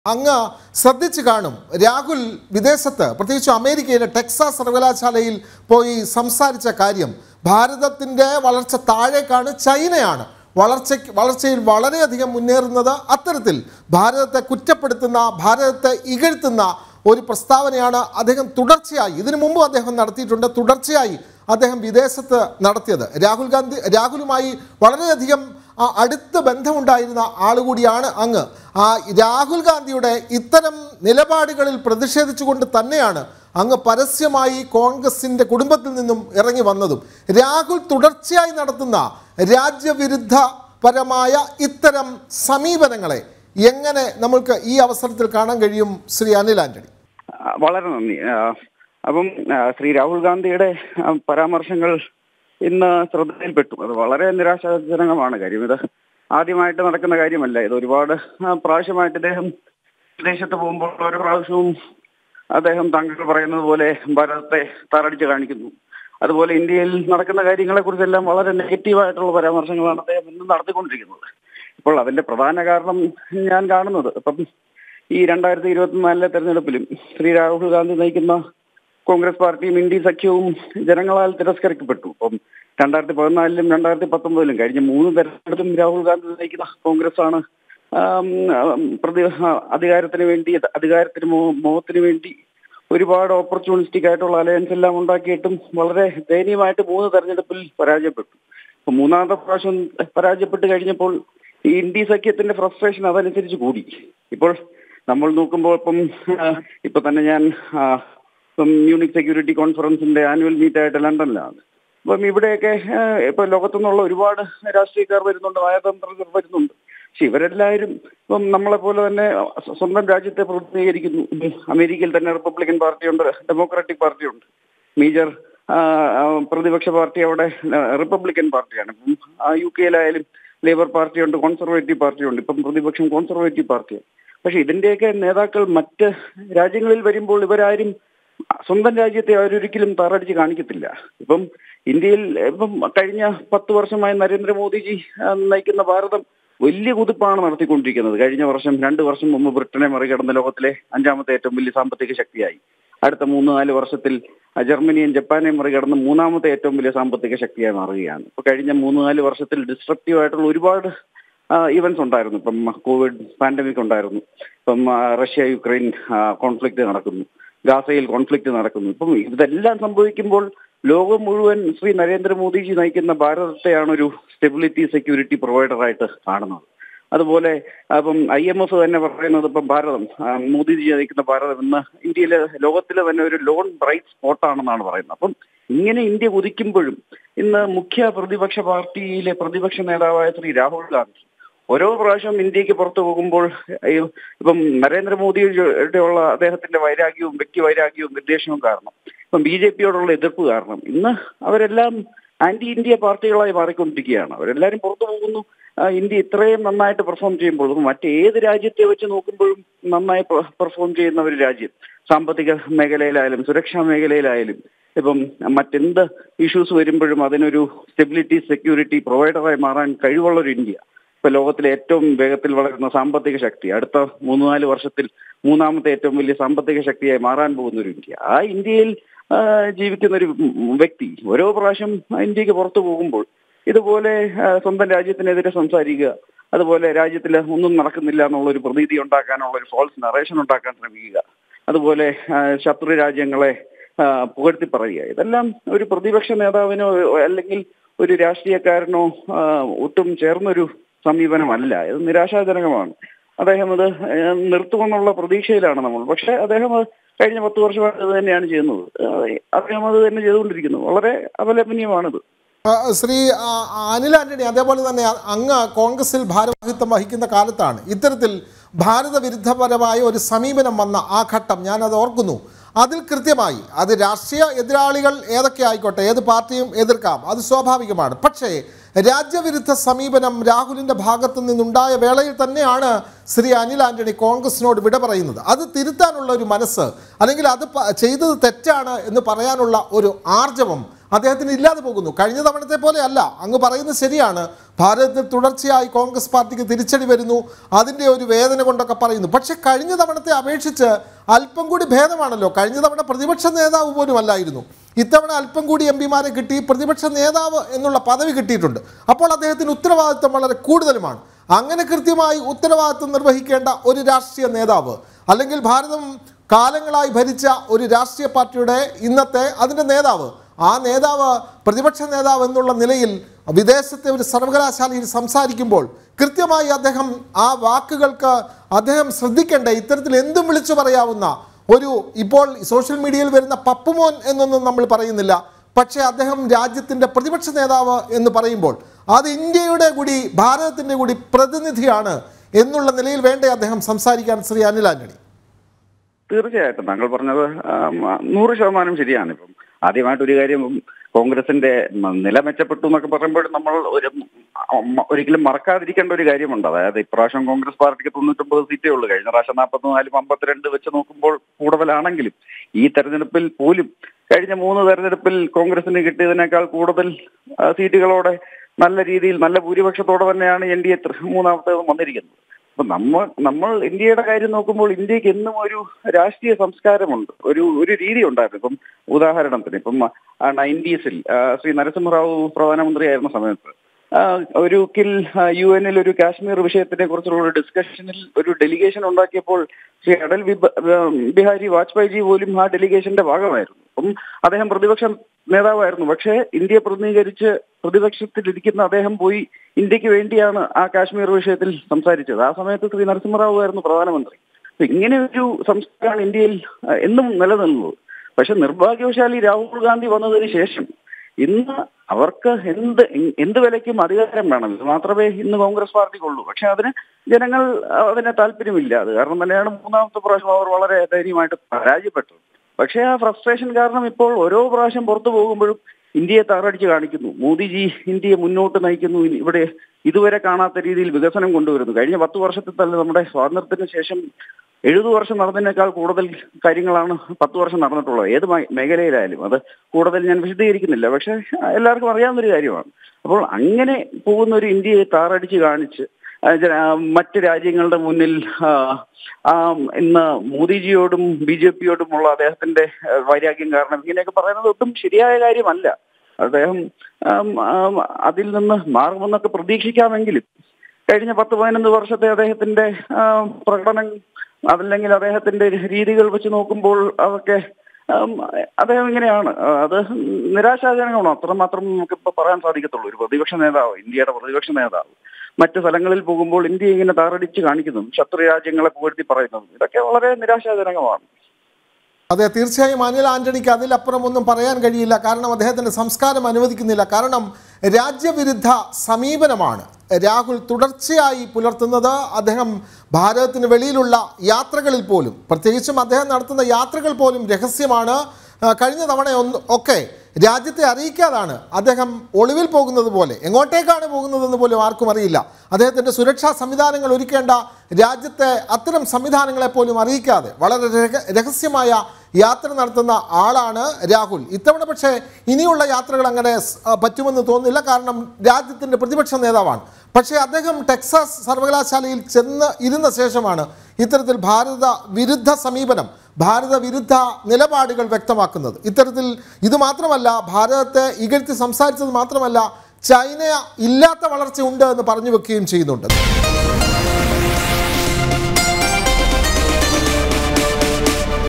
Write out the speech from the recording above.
അങ്ങ് ശ്രദ്ധിച്ചു കാണും രാഹുൽ വിദേശത്ത് പ്രത്യേകിച്ച് അമേരിക്കയിലെ ടെക്സാസ് സർവകലാശാലയിൽ പോയി സംസാരിച്ച കാര്യം ഭാരതത്തിൻ്റെ വളർച്ച താഴേക്കാണ് ചൈനയാണ് വളർച്ചയ്ക്ക് വളർച്ചയിൽ വളരെയധികം മുന്നേറുന്നത് അത്തരത്തിൽ ഭാരതത്തെ കുറ്റപ്പെടുത്തുന്ന ഭാരതത്തെ ഇകഴ്ത്തുന്ന ഒരു പ്രസ്താവനയാണ് അദ്ദേഹം തുടർച്ചയായി ഇതിനു മുമ്പ് അദ്ദേഹം നടത്തിയിട്ടുണ്ട് തുടർച്ചയായി അദ്ദേഹം വിദേശത്ത് നടത്തിയത് രാഹുൽ ഗാന്ധി രാഹുലുമായി വളരെയധികം ആ, അടുത്ത ബന്ധമുണ്ടായിരുന്ന ആളുകൂടിയാണ് അങ്ങ് ആ രാഹുൽ ഗാന്ധിയുടെ ഇത്തരം നിലപാടുകളിൽ പ്രതിഷേധിച്ചുകൊണ്ട് തന്നെയാണ് അങ്ങ് പരസ്യമായി കോൺഗ്രസിൻ്റെ കുടുംബത്തിൽ നിന്നും ഇറങ്ങി വന്നതും രാഹുൽ തുടർച്ചയായി നടത്തുന്ന രാജ്യവിരുദ്ധ പരമായ ഇത്തരം സമീപനങ്ങളെ എങ്ങനെ നമ്മൾക്ക് ഈ അവസരത്തിൽ കാണാൻ കഴിയും ശ്രീ അനിൽ ആന്റണി ആ, വളരെ നന്ദി ആ, അപ്പം ആ, ശ്രീ രാഹുൽ ഗാന്ധിയുടെ ആ, പരാമർശങ്ങൾ ഇന്ന് ശ്രദ്ധയിൽപ്പെട്ടു അത് വളരെ നിരാശാജനകമാണ് കാര്യം ഇത് ആദ്യമായിട്ട് നടക്കുന്ന കാര്യമല്ല ഇത് ഒരുപാട് ആ, പ്രാവശ്യമായിട്ട് ഇദ്ദേഹം വിദേശത്ത് പോകുമ്പോൾ ഓരോ പ്രാവശ്യവും അദ്ദേഹം താങ്കൾ പറയുന്നത് പോലെ ഭാരതത്തെ താറടിച്ച് കാണിക്കുന്നു അതുപോലെ ഇന്ത്യയിൽ നടക്കുന്ന കാര്യങ്ങളെ കുറിച്ചെല്ലാം വളരെ നെഗറ്റീവായിട്ടുള്ള പരാമർശങ്ങളാണ് അദ്ദേഹം ഇന്ന് നടത്തിക്കൊണ്ടിരിക്കുന്നത് ഇപ്പോൾ അതിന്റെ പ്രധാന കാരണം ഞാൻ കാണുന്നത് ഇപ്പം ഈ രണ്ടായിരത്തി ഇരുപത്തിനാലിലെ തെരഞ്ഞെടുപ്പിലും ശ്രീ രാഹുൽ ഗാന്ധി നയിക്കുന്ന കോൺഗ്രസ് പാർട്ടിയും ഇന്ത്യ സഖ്യവും ജനങ്ങളാൽ തിരസ്കരിക്കപ്പെട്ടു അപ്പം രണ്ടായിരത്തി പതിനാലിലും രണ്ടായിരത്തി പത്തൊമ്പതിലും കഴിഞ്ഞ മൂന്ന് തെരഞ്ഞെടുപ്പിലും രാഹുൽ ഗാന്ധി നയിക്കുന്ന കോൺഗ്രസ് ആണ് ആം, ആം, പ്രതി ആ, അധികാരത്തിന് വേണ്ടി അധികാരത്തിന് മോ- മോഹത്തിന് വേണ്ടി ഒരുപാട് ഓപ്പർച്യൂണിസ്റ്റിക് ആയിട്ടുള്ള അലയൻസ് എല്ലാം ഉണ്ടാക്കിയിട്ടും വളരെ ദയനീയമായിട്ട് മൂന്ന് തെരഞ്ഞെടുപ്പിൽ പരാജയപ്പെട്ടു അപ്പൊ മൂന്നാമത്തെ പ്രാവശ്യം പരാജയപ്പെട്ട് കഴിഞ്ഞപ്പോൾ ഈ ഇന്ത്യ സഖ്യത്തിന്റെ ഫ്രസ്ട്രേഷൻ അതനുസരിച്ച് കൂടി ഇപ്പോൾ നമ്മൾ നോക്കുമ്പോൾ ഇപ്പം ആ, ഇപ്പൊ തന്നെ ഞാൻ ആ, ഇപ്പം മ്യൂണിക് സെക്യൂരിറ്റി കോൺഫറൻസിന്റെ ആനുവൽ മീറ്റ് ആയിട്ട് ലണ്ടനിലാണ് അപ്പം ഇവിടെയൊക്കെ ആ, ഇപ്പൊ ലോകത്തുനിന്നുള്ള ഒരുപാട് രാഷ്ട്രീയക്കാർ വരുന്നുണ്ട് നയതന്ത്രജ്ഞർ വരുന്നുണ്ട് പക്ഷെ ഇവരെല്ലാവരും ഇപ്പം നമ്മളെ പോലെ തന്നെ സ്വ- സ്വന്തം രാജ്യത്തെ പ്രതിനിധീകരിക്കുന്നു അമേരിക്കയിൽ തന്നെ റിപ്പബ്ലിക്കൻ പാർട്ടിയുണ്ട് ഡെമോക്രാറ്റിക് പാർട്ടിയുണ്ട് മേജർ ആ, ആ, പ്രതിപക്ഷ പാർട്ടി അവിടെ ആ, റിപ്പബ്ലിക്കൻ പാർട്ടിയാണ് ഇപ്പം ആ, യു കെയിലായാലും ലേബർ പാർട്ടിയുണ്ട് കോൺസർവേറ്റീവ് പാർട്ടിയുണ്ട് ഇപ്പം പ്രതിപക്ഷം കോൺസർവേറ്റീവ് പാർട്ടിയാണ് പക്ഷെ ഇതിന്റെയൊക്കെ നേതാക്കൾ മറ്റ് രാജ്യങ്ങളിൽ വരുമ്പോൾ ഇവരാരും സ്വന്തം രാജ്യത്തെ അവരൊരിക്കലും താറടിച്ച് കാണിക്കത്തില്ല ഇപ്പം ഇന്ത്യയിൽ ഇപ്പം കഴിഞ്ഞ പത്ത് വർഷമായി നരേന്ദ്രമോദിജി ആ, നയിക്കുന്ന ഭാരതം വലിയ കുതിപ്പാണ് നടത്തിക്കൊണ്ടിരിക്കുന്നത് കഴിഞ്ഞ വർഷം രണ്ട് വർഷം മുമ്പ് ബ്രിട്ടനെ മറികടന്ന ലോകത്തിലെ അഞ്ചാമത്തെ ഏറ്റവും വലിയ സാമ്പത്തിക ശക്തിയായി അടുത്ത മൂന്ന് നാല് വർഷത്തിൽ ആ, ജർമ്മനിയും ജപ്പാനെയും മറികടന്ന് മൂന്നാമത്തെ ഏറ്റവും വലിയ സാമ്പത്തിക ശക്തിയായി മാറുകയാണ് ഇപ്പൊ കഴിഞ്ഞ മൂന്ന് നാല് വർഷത്തിൽ ഡിസ്ട്രക്റ്റീവ് ആയിട്ടുള്ള ഒരുപാട് ഇവന്റ്സ് ഉണ്ടായിരുന്നു ഇപ്പം കോവിഡ് പാൻഡമിക് ഉണ്ടായിരുന്നു ഇപ്പം ആ, റഷ്യ യുക്രൈൻ കോൺഫ്ലിക്റ്റ് നടക്കുന്നു ഗാസയിൽ കോൺഫ്ലിക്റ്റ് നടക്കുന്നു ഇപ്പം ഇതെല്ലാം സംഭവിക്കുമ്പോൾ ലോകം മുഴുവൻ ശ്രീ നരേന്ദ്രമോദിജി നയിക്കുന്ന ഭാരതത്തെയാണ് ഒരു സ്റ്റെബിലിറ്റി സെക്യൂരിറ്റി പ്രൊവൈഡറായിട്ട് കാണുന്നത് അതുപോലെ അപ്പം ഐ എം എഫ് തന്നെ പറയുന്നത് ഇപ്പം ഭാരതം ആ, മോദിജി നയിക്കുന്ന ഭാരതം ഇന്ന് ഇന്ത്യയിലെ ലോകത്തിലെ തന്നെ ഒരു ലോൺ ബ്രൈറ്റ് സ്പോട്ടാണെന്നാണ് പറയുന്നത് അപ്പം ഇങ്ങനെ ഇന്ത്യ കുതിക്കുമ്പോഴും ഇന്ന് മുഖ്യ പ്രതിപക്ഷ പാർട്ടിയിലെ പ്രതിപക്ഷ നേതാവായ ശ്രീ രാഹുൽ ഗാന്ധി ഓരോ പ്രാവശ്യം ഇന്ത്യക്ക് പുറത്തു പോകുമ്പോൾ ഈ ഇപ്പം നരേന്ദ്രമോദിയുടെ ഉള്ള അദ്ദേഹത്തിന്റെ വൈരാഗ്യവും വ്യക്തി വൈരാഗ്യവും വിദ്വേഷവും കാരണം ഇപ്പം ബി ജെ പിയോടുള്ള എതിർപ്പ് കാരണം ഇന്ന് അവരെല്ലാം ആന്റി ഇന്ത്യ പാർട്ടികളായി മാറിക്കൊണ്ടിരിക്കുകയാണ് അവരെല്ലാരും പുറത്തു പോകുന്നു ആ, ഇന്ത്യ ഇത്രയും നന്നായിട്ട് പെർഫോം ചെയ്യുമ്പോൾ മറ്റേത് രാജ്യത്തെ വെച്ച് നോക്കുമ്പോഴും നന്നായി പെർഫോം ചെയ്യുന്ന ഒരു രാജ്യം സാമ്പത്തിക മേഖലയിലായാലും സുരക്ഷാ മേഖലയിലായാലും ഇപ്പം മറ്റെന്ത് ഇഷ്യൂസ് വരുമ്പോഴും അതിനൊരു സ്റ്റെബിലിറ്റി സെക്യൂരിറ്റി പ്രൊവൈഡറായി മാറാൻ കഴിവുള്ള ഒരു ഇന്ത്യ ഇപ്പൊ ലോകത്തിലെ ഏറ്റവും വേഗത്തിൽ വളരുന്ന സാമ്പത്തിക ശക്തി അടുത്ത മൂന്ന് നാല് വർഷത്തിൽ മൂന്നാമത്തെ ഏറ്റവും വലിയ സാമ്പത്തിക ശക്തിയായി മാറാൻ പോകുന്ന ഒരു ഇന്ത്യ ആ ഇന്ത്യയിൽ ആ, ജീവിക്കുന്ന ഒരു വ്യക്തി ഓരോ പ്രാവശ്യം ഇന്ത്യക്ക് പുറത്തു പോകുമ്പോൾ ഇതുപോലെ ആ, സ്വന്തം രാജ്യത്തിനെതിരെ സംസാരിക്കുക അതുപോലെ രാജ്യത്തിൽ ഒന്നും നടക്കുന്നില്ല എന്നുള്ള ഒരു പ്രതീതി ഉണ്ടാക്കാനുള്ള ഒരു ഫോൾസ് നറേഷൻ ഉണ്ടാക്കാൻ ശ്രമിക്കുക അതുപോലെ ആ, ശത്രു രാജ്യങ്ങളെ ആ, പുകഴ്ത്തി പറയുക ഇതെല്ലാം ഒരു പ്രതിപക്ഷ നേതാവിനോ അല്ലെങ്കിൽ ഒരു രാഷ്ട്രീയക്കാരനോ ആ, ഒട്ടും ചേർന്നൊരു സമീപനമല്ല ഇത് നിരാശാജനകമാണ് അദ്ദേഹം അത് ഏഹ്, നിർത്തുമെന്നുള്ള പ്രതീക്ഷയിലാണ് നമ്മൾ പക്ഷെ അദ്ദേഹം അത് കഴിഞ്ഞ പത്ത് വർഷമായിട്ട് അത് തന്നെയാണ് ചെയ്യുന്നത് ഏഹ്, അദ്ദേഹം അത് തന്നെ ചെയ്തുകൊണ്ടിരിക്കുന്നു വളരെ അപലപനീയമാണിത് ആ, ശ്രീ ആ, അനിൽ ആന്റണി അതേപോലെ തന്നെ അങ്ങ് കോൺഗ്രസിൽ ഭാരവാഹിത്വം വഹിക്കുന്ന കാലത്താണ് ഇത്തരത്തിൽ ഭാരത വിരുദ്ധപരമായ ഒരു സമീപനം വന്ന ആ ഘട്ടം ഞാനത് ഓർക്കുന്നു അതിൽ കൃത്യമായി അത് രാഷ്ട്രീയ എതിരാളികൾ ഏതൊക്കെ ആയിക്കോട്ടെ ഏത് പാർട്ടിയും എതിർക്കാം അത് സ്വാഭാവികമാണ് പക്ഷേ രാജ്യവിരുദ്ധ സമീപനം രാഹുലിൻ്റെ ഭാഗത്തു നിന്നുണ്ടായ വേളയിൽ തന്നെയാണ് ശ്രീ അനിൽ ആന്റണി കോൺഗ്രസിനോട് വിട പറയുന്നത് അത് തിരുത്താനുള്ള ഒരു മനസ്സ് അല്ലെങ്കിൽ അത് പ- ചെയ്തത് തെറ്റാണ് എന്ന് പറയാനുള്ള ഒരു ആർജവം അദ്ദേഹത്തിന് ഇല്ലാതെ പോകുന്നു കഴിഞ്ഞ തവണത്തെ പോലെ അല്ല അങ്ങ് പറയുന്നത് ശരിയാണ് ഭാരതത്തിൽ തുടർച്ചയായി കോൺഗ്രസ് പാർട്ടിക്ക് തിരിച്ചടി വരുന്നു അതിൻ്റെ ഒരു വേദന കൊണ്ടൊക്കെ പറയുന്നു പക്ഷേ കഴിഞ്ഞ തവണത്തെ അപേക്ഷിച്ച് അല്പം കൂടി ഭേദമാണല്ലോ കഴിഞ്ഞ തവണ പ്രതിപക്ഷ നേതാവ് പോലും അല്ലായിരുന്നു ഇത്തവണ അല്പം കൂടി എം പിമാരെ കിട്ടി പ്രതിപക്ഷ നേതാവ് എന്നുള്ള പദവി കിട്ടിയിട്ടുണ്ട് അപ്പോൾ അദ്ദേഹത്തിന് ഉത്തരവാദിത്വം വളരെ കൂടുതലുമാണ് അങ്ങനെ കൃത്യമായി ഉത്തരവാദിത്വം നിർവഹിക്കേണ്ട ഒരു രാഷ്ട്രീയ നേതാവ് അല്ലെങ്കിൽ ഭാരതം കാലങ്ങളായി ഭരിച്ച ഒരു രാഷ്ട്രീയ പാർട്ടിയുടെ ഇന്നത്തെ അതിൻ്റെ നേതാവ് ആ നേതാവ് പ്രതിപക്ഷ നേതാവ് എന്നുള്ള നിലയിൽ വിദേശത്തെ ഒരു സർവകലാശാലയിൽ സംസാരിക്കുമ്പോൾ കൃത്യമായി അദ്ദേഹം ആ വാക്കുകൾക്ക് അദ്ദേഹം ശ്രദ്ധിക്കേണ്ട ഇത്തരത്തിൽ എന്തും വിളിച്ചു പറയാവുന്ന ഒരു ഇപ്പോൾ സോഷ്യൽ മീഡിയയിൽ വരുന്ന പപ്പുമോൻ എന്നൊന്നും നമ്മൾ പറയുന്നില്ല പക്ഷേ അദ്ദേഹം രാജ്യത്തിൻ്റെ പ്രതിപക്ഷ നേതാവ് എന്ന് പറയുമ്പോൾ അത് ഇന്ത്യയുടെ കൂടി ഭാരതത്തിൻ്റെ കൂടി പ്രതിനിധിയാണ് എന്നുള്ള നിലയിൽ വേണ്ടേ അദ്ദേഹം സംസാരിക്കാൻ ശ്രീ അനിൽ ആന്റണി തീർച്ചയായിട്ടും താങ്കൾ പറഞ്ഞത് ആം, നൂറ് ശതമാനം ശരിയാണ് ഇപ്പം ആദ്യമായിട്ട് ഒരു കാര്യം കോൺഗ്രസിന്റെ മ- നില മെച്ചപ്പെട്ടു എന്നൊക്കെ പറയുമ്പോൾ നമ്മൾ ഒരു മ- ഒരിക്കലും മറക്കാതിരിക്കേണ്ട ഒരു കാര്യമുണ്ട് അതായത് ഇപ്രാവശ്യം കോൺഗ്രസ് പാർട്ടിക്ക് തൊണ്ണൂറ്റൊമ്പത് സീറ്റേ ഉള്ളൂ കഴിഞ്ഞ പ്രാവശ്യം നാൽപ്പത്തിനാലും അമ്പത്തിരണ്ട് വെച്ച് നോക്കുമ്പോൾ കൂടുതലാണെങ്കിലും ഈ തെരഞ്ഞെടുപ്പിൽ പോലും കഴിഞ്ഞ മൂന്ന് തെരഞ്ഞെടുപ്പിൽ കോൺഗ്രസിന് കിട്ടിയതിനേക്കാൾ കൂടുതൽ ആ, സീറ്റുകളോടെ നല്ല രീതിയിൽ നല്ല ഭൂരിപക്ഷത്തോടെ തന്നെയാണ് എൻ ഡി എ മൂന്നാമത്തെ വന്നിരിക്കുന്നത് അപ്പൊ നമ്മൾ നമ്മൾ ഇന്ത്യയുടെ കാര്യം നോക്കുമ്പോൾ ഇന്ത്യക്ക് എന്നും ഒരു രാഷ്ട്രീയ സംസ്കാരമുണ്ട് ഒരു ഒരു രീതി ഉണ്ടായിരുന്നു ഇപ്പം ഉദാഹരണത്തിന് ഇപ്പം നയൻറ്റീസിൽ ശ്രീ നരസിംഹറാവു പ്രധാനമന്ത്രിയായിരുന്ന സമയത്ത് ആ, ഒരു കിൽ യു എനിൽ ഒരു കാശ്മീർ വിഷയത്തിനെ കുറിച്ചുള്ള ഒരു ഡിസ്കഷനിൽ ഒരു ഡെലിഗേഷൻ ഉണ്ടാക്കിയപ്പോൾ ശ്രീ അടൽ ബിബ- ബിഹാരി വാജ്പേയിജി പോലും ആ ഡെലിഗേഷന്റെ ഭാഗമായിരുന്നു അപ്പം അദ്ദേഹം പ്രതിപക്ഷ നേതാവായിരുന്നു പക്ഷേ ഇന്ത്യയെ പ്രതിനിധീകരിച്ച് പ്രതിപക്ഷത്തിലിരിക്കുന്ന അദ്ദേഹം പോയി ഇന്ത്യക്ക് വേണ്ടിയാണ് ആ കാശ്മീർ വിഷയത്തിൽ സംസാരിച്ചത് ആ സമയത്ത് ശ്രീ നരസിംഹറാവു ആയിരുന്നു പ്രധാനമന്ത്രി അപ്പൊ ഇങ്ങനെ ഒരു സംസ്കാരമാണ് ഇന്ത്യയിൽ ആ, എന്നും നിലനിന്നത് പക്ഷെ നിർഭാഗ്യവശാൽ ഈ രാഹുൽ ഗാന്ധി വന്നതിന് ശേഷം ഇന്ന് അവർക്ക് എന്ത് എന്ത് വിലയ്ക്കും അധികാരം വേണം ഇത് മാത്രമേ ഇന്ന് കോൺഗ്രസ് പാർട്ടിക്കുള്ളൂ പക്ഷെ അതിന് ജനങ്ങൾ അതിന് താല്പര്യമില്ല അത് കാരണം തന്നെയാണ് മൂന്നാമത്തെ പ്രാവശ്യം അവർ വളരെ ധൈര്യമായിട്ട് പരാജയപ്പെട്ടത് പക്ഷേ ആ ഫ്രസ്ട്രേഷൻ കാരണം ഇപ്പോൾ ഓരോ പ്രാവശ്യം പുറത്തു പോകുമ്പോഴും ഇന്ത്യയെ താറടിച്ച് കാണിക്കുന്നു മോദിജി ഇന്ത്യയെ മുന്നോട്ട് നയിക്കുന്നു ഇനി ഇവിടെ ഇതുവരെ കാണാത്ത രീതിയിൽ വികസനം കൊണ്ടുവരുന്നു കഴിഞ്ഞ പത്ത് വർഷത്തിൽ തന്നെ നമ്മുടെ സ്വാതന്ത്ര്യത്തിന് ശേഷം എഴുപത് വർഷം നടന്നതിനേക്കാൾ കൂടുതൽ കാര്യങ്ങളാണ് പത്ത് വർഷം നടന്നിട്ടുള്ളത് ഏത് മേ- മേഖലയിലായാലും അത് കൂടുതൽ ഞാൻ വിശദീകരിക്കുന്നില്ല പക്ഷെ എല്ലാവർക്കും അറിയാവുന്ന ഒരു കാര്യമാണ് അപ്പോൾ അങ്ങനെ പോകുന്ന ഒരു ഇന്ത്യയെ താറടിച്ച് കാണിച്ച് ആ, ജന- ആ, മറ്റ് രാജ്യങ്ങളുടെ മുന്നിൽ ആ, ആ, ഇന്ന് മോദിജിയോടും ബി ജെ പിയോടുമുള്ള അദ്ദേഹത്തിന്റെ ആ, വൈരാഗ്യം കാരണം ഇങ്ങനെയൊക്കെ പറയുന്നത് ഒട്ടും ശരിയായ കാര്യമല്ല അദ്ദേഹം ആം, ആം, അതിൽ നിന്ന് മാറുമെന്നൊക്കെ പ്രതീക്ഷിക്കാമെങ്കിലും കഴിഞ്ഞ പത്ത് പതിനൊന്ന് വർഷത്തെ അദ്ദേഹത്തിന്റെ ആ, പ്രകടനം അതല്ലെങ്കിൽ അദ്ദേഹത്തിന്റെ രീതികൾ വെച്ച് നോക്കുമ്പോൾ അതൊക്കെ ആം, അദ്ദേഹം ഇങ്ങനെയാണ് ആ, അത് നിരാശാജനകമാണ് അത്രമാത്രം നമുക്കിപ്പോ പറയാൻ സാധിക്കത്തുള്ളൂ ഒരു പ്രതിപക്ഷ നേതാവ് ഇന്ത്യയുടെ പ്രതിപക്ഷ നേതാവ് മറ്റു സ്ഥലങ്ങളിൽ പോകുമ്പോൾ ഇന്ത്യ ഇങ്ങനെ താറടിച്ച് കാണിക്കുന്നതും ശത്രു രാജ്യങ്ങളെ പുകഴ്ത്തി പറയുന്നതും ഇതൊക്കെ വളരെ നിരാശാജനകമാണ് അതെ തീർച്ചയായും അനിൽ ആന്റണിക്ക് അതിലപ്പുറം ഒന്നും പറയാൻ കഴിയില്ല കാരണം അദ്ദേഹത്തിൻ്റെ സംസ്കാരം അനുവദിക്കുന്നില്ല കാരണം രാജ്യവിരുദ്ധ സമീപനമാണ് രാഹുൽ തുടർച്ചയായി പുലർത്തുന്നത് അദ്ദേഹം ഭാരതത്തിന് വെളിയിലുള്ള യാത്രകളിൽ പോലും പ്രത്യേകിച്ചും അദ്ദേഹം നടത്തുന്ന യാത്രകൾ പോലും രഹസ്യമാണ് ആ, കഴിഞ്ഞ തവണ ഒന്ന് ഒക്കെ രാജ്യത്തെ അറിയിക്കാതാണ് അദ്ദേഹം ഒളിവിൽ പോകുന്നത് പോലെ എങ്ങോട്ടേക്കാണ് പോകുന്നതെന്ന് പോലും ആർക്കും അറിയില്ല അദ്ദേഹത്തിൻ്റെ സുരക്ഷാ സംവിധാനങ്ങൾ ഒരുക്കേണ്ട രാജ്യത്തെ അത്തരം സംവിധാനങ്ങളെ പോലും അറിയിക്കാതെ വളരെ രഹ- രഹസ്യമായ യാത്ര നടത്തുന്ന ആളാണ് രാഹുൽ ഇത്തവണ പക്ഷേ ഇനിയുള്ള യാത്രകൾ അങ്ങനെ സ്- ആ, പറ്റുമെന്ന് തോന്നുന്നില്ല കാരണം രാജ്യത്തിൻ്റെ പ്രതിപക്ഷ നേതാവാണ് പക്ഷേ അദ്ദേഹം ടെക്സാസ് സർവകലാശാലയിൽ ചെന്ന് ഇരുന്ന ശേഷമാണ് ഇത്തരത്തിൽ ഭാരത വിരുദ്ധ സമീപനം ഭാരത വിരുദ്ധ നിലപാടുകൾ വ്യക്തമാക്കുന്നത് ഇത്തരത്തിൽ ഇത് മാത്രമല്ല ഭാരതത്തെ ഇകഴ്ത്തി സംസാരിച്ചത് മാത്രമല്ല ചൈന ഇല്ലാത്ത വളർച്ച ഉണ്ട് എന്ന് പറഞ്ഞു വെക്കുകയും ചെയ്യുന്നുണ്ട്